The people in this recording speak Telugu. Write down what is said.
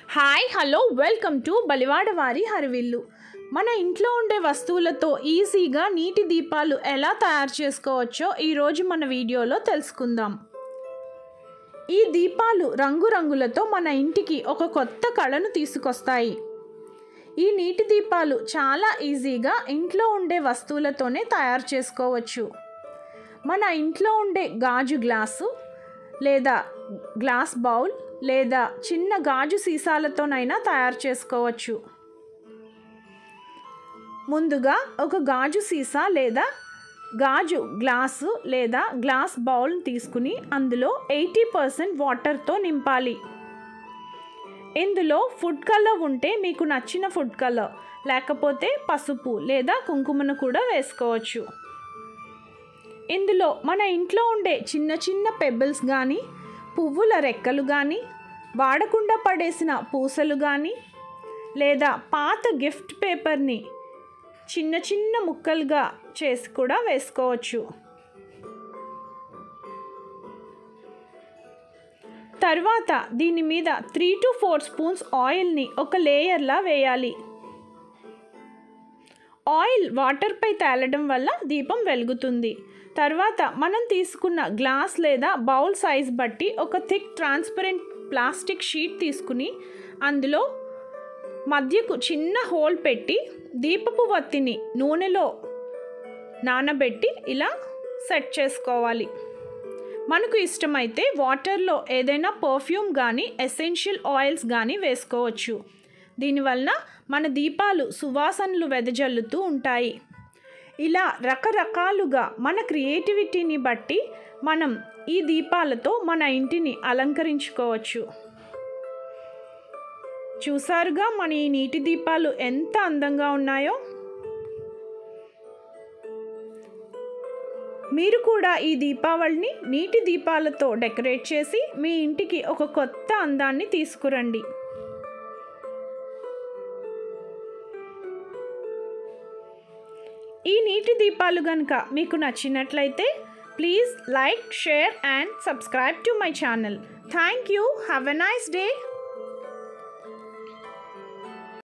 hi hello welcome to Balivada వారి హరివిల్లు మన ఇంట్లో ఉండే వస్తువులతో ఈజీగా నీటి దీపాలు ఎలా తయారు చేసుకోవచ్చో ఈరోజు మన వీడియోలో తెలుసుకుందాం ఈ దీపాలు రంగురంగులతో మన ఇంటికి ఒక కొత్త కళను తీసుకొస్తాయి ఈ నీటి దీపాలు చాలా ఈజీగా ఇంట్లో ఉండే వస్తువులతోనే తయారు చేసుకోవచ్చు మన ఇంట్లో ఉండే గాజు గ్లాసు లేదా గ్లాస్ బౌల్ లేదా చిన్న గాజు సీసాలతోనైనా తయారు చేసుకోవచ్చు ముందుగా ఒక గాజు సీసా లేదా గాజు గ్లాసు లేదా గ్లాస్ బౌల్ తీసుకుని అందులో ఎయిటీ పర్సెంట్ వాటర్తో నింపాలి ఇందులో ఫుడ్ కలర్ ఉంటే మీకు నచ్చిన ఫుడ్ కలర్ లేకపోతే పసుపు లేదా కుంకుమను కూడా వేసుకోవచ్చు ఇందులో మన ఇంట్లో ఉండే చిన్న చిన్న పెబుల్స్ కానీ పువ్వుల రెక్కలు కానీ వాడకుండా పడేసిన పూసలు కానీ లేదా పాత గిఫ్ట్ పేపర్ని చిన్న చిన్న ముక్కలుగా చేసి కూడా వేసుకోవచ్చు తర్వాత దీని మీద త్రీ టు ఫోర్ స్పూన్స్ ఆయిల్ని ఒక లేయర్లా వేయాలి ఆయిల్ వాటర్పై తేలడం వల్ల దీపం వెలుగుతుంది తర్వాత మనం తీసుకున్న గ్లాస్ లేదా బౌల్ సైజ్ బట్టి ఒక థిక్ ట్రాన్స్పరెంట్ ప్లాస్టిక్ షీట్ తీసుకుని అందులో మధ్యకు చిన్న హోల్ పెట్టి దీపపు వత్తిని నూనెలో నానబెట్టి ఇలా సెట్ చేసుకోవాలి మనకు ఇష్టమైతే వాటర్లో ఏదైనా పర్ఫ్యూమ్ కానీ ఎసెన్షియల్ ఆయిల్స్ కానీ వేసుకోవచ్చు దీనివలన మన దీపాలు సువాసనలు వెదజల్లుతూ ఉంటాయి ఇలా రకరకాలుగా మన క్రియేటివిటీని బట్టి మనం ఈ దీపాలతో మన ఇంటిని అలంకరించుకోవచ్చు చూసారుగా మన ఈ నీటి దీపాలు ఎంత అందంగా ఉన్నాయో మీరు కూడా ఈ దీపావళిని నీటి దీపాలతో డెకరేట్ చేసి మీ ఇంటికి ఒక కొత్త అందాన్ని తీసుకురండి ఈ నీటి దీపాలు కనుక మీకు నచ్చినట్లయితే please like share and subscribe to my channel thank you have a nice day